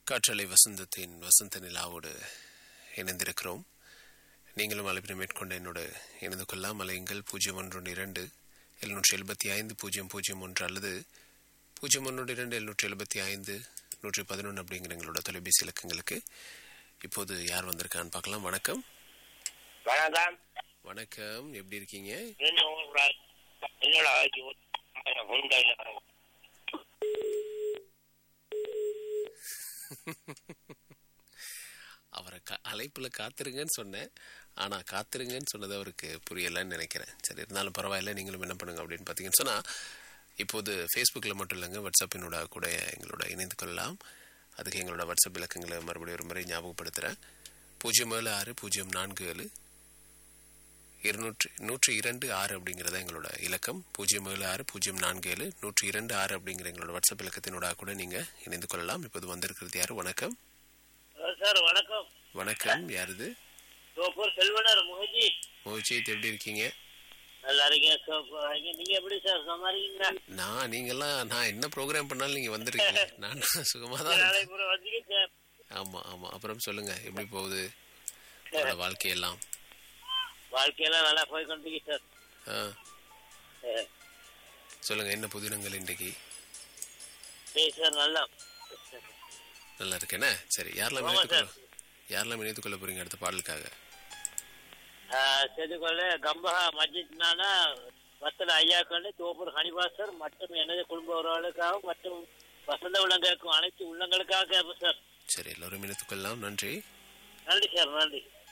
காற்றலை வசந்தத்தின் வசந்த நிலாவோடு இணைந்திருக்கிறோம் நீங்களும் அழைப்பினை மேற்கொண்ட என்னோட இணைந்து கொள்ளலாம் அலையுங்கள் பூஜ்ஜியம் ஒன்று இரண்டு எழுநூற்றி எழுபத்தி ஐந்து பூஜ்ஜியம் பூஜ்ஜியம் ஒன்று அல்லது பூஜ்ஜியம் ஒன்று இரண்டு எழுநூற்றி எழுபத்தி ஐந்து நூற்றி பதினொன்று அப்படிங்கிற எங்களோட தொலைபேசி இலக்கங்களுக்கு இப்போது யார் வந்திருக்கான்னு பார்க்கலாம் வணக்கம் வணக்கம் வணக்கம் எப்படி இருக்கீங்க என்ன ஊர் என்னோட ஹுண்டாயில அவரை கா அழைப்பில் காத்திருங்கன்னு சொன்னேன் ஆனால் காத்திருங்கன்னு சொன்னது அவருக்கு புரியலைன்னு நினைக்கிறேன் சரி இருந்தாலும் பரவாயில்ல நீங்களும் என்ன பண்ணுங்க அப்படின்னு பார்த்தீங்கன்னு சொன்னால் இப்போது ஃபேஸ்புக்கில் மட்டும் இல்லைங்க வாட்ஸ்அப்பினோட கூட எங்களோட இணைந்து கொள்ளலாம் அதுக்கு எங்களோட வாட்ஸ்அப் இலக்கங்களை மறுபடியும் ஒரு முறை ஞாபகப்படுத்துகிறேன் பூஜ்ஜியம் ஏழு ஆறு பூஜ்ஜியம் நான்கு ஏழு இருநூற்றி நூற்றி இரண்டு ஆறு அப்படிங்கிறத எங்களோட இலக்கம் பூஜ்ஜியம் ஏழு ஆறு பூஜ்ஜியம் நான்கு ஏழு நூற்றி இரண்டு ஆறு அப்படிங்கிற எங்களோட வாட்ஸ்அப் இலக்கத்தினோட கூட நீங்கள் இணைந்து கொள்ளலாம் இப்போது வந்திருக்கிறது யார் வணக்கம் சார் வணக்கம் வணக்கம் யாருது சோப்பூர் செல்வனர் முகஜி மோஜித் எப்படி இருக்கீங்க நல்லா இருக்கீங்க சோப்பூர் இருக்கீங்க. நீங்க எப்படி சார் சும்மா இருக்கீங்களா நான் நீங்கெல்லாம் நான் என்ன ப்ரோக்ராம் பண்ணாலும் நீங்க வந்திருக்கீங்க நான் சுகமா தான் நாளை பூரா வந்தீங்க சார் ஆமா ஆமா அப்புறம் சொல்லுங்க எப்படி போகுது உங்களோட வாழ்க்கையெல்லாம் வாழ்க்கையெல்லாம் நல்லா போய் கொண்டீங்க சார் ஆ, அஹ், சொல்லுங்க என்ன புதினங்கள் இன்றைக்கு சரி சார் நல்லா நல்லா இருக்கேனே சரி யாரெல்லாம் ஆமா இணைத்துக்கொள்ள யாரெல்லாம் இணைத்துக்கொள்ள போறீங்க அடுத்த பாடலுக்காக செதுகொள்ள கம்பஹா மஸ்ஜித்னால வத்தல ஐயாக்கள் தோப்பூர் ஹனிபாசர் மற்றும் எனது குடும்ப உறவுகளுக்காக மற்றும் வசந்த உள்ளங்களுக்கும் அனைத்து உள்ளங்களுக்காக கேட்போம் சார் சரி எல்லோரும் இணைத்துக்கொள்ளலாம் நன்றி நன்றி சார் நன்றி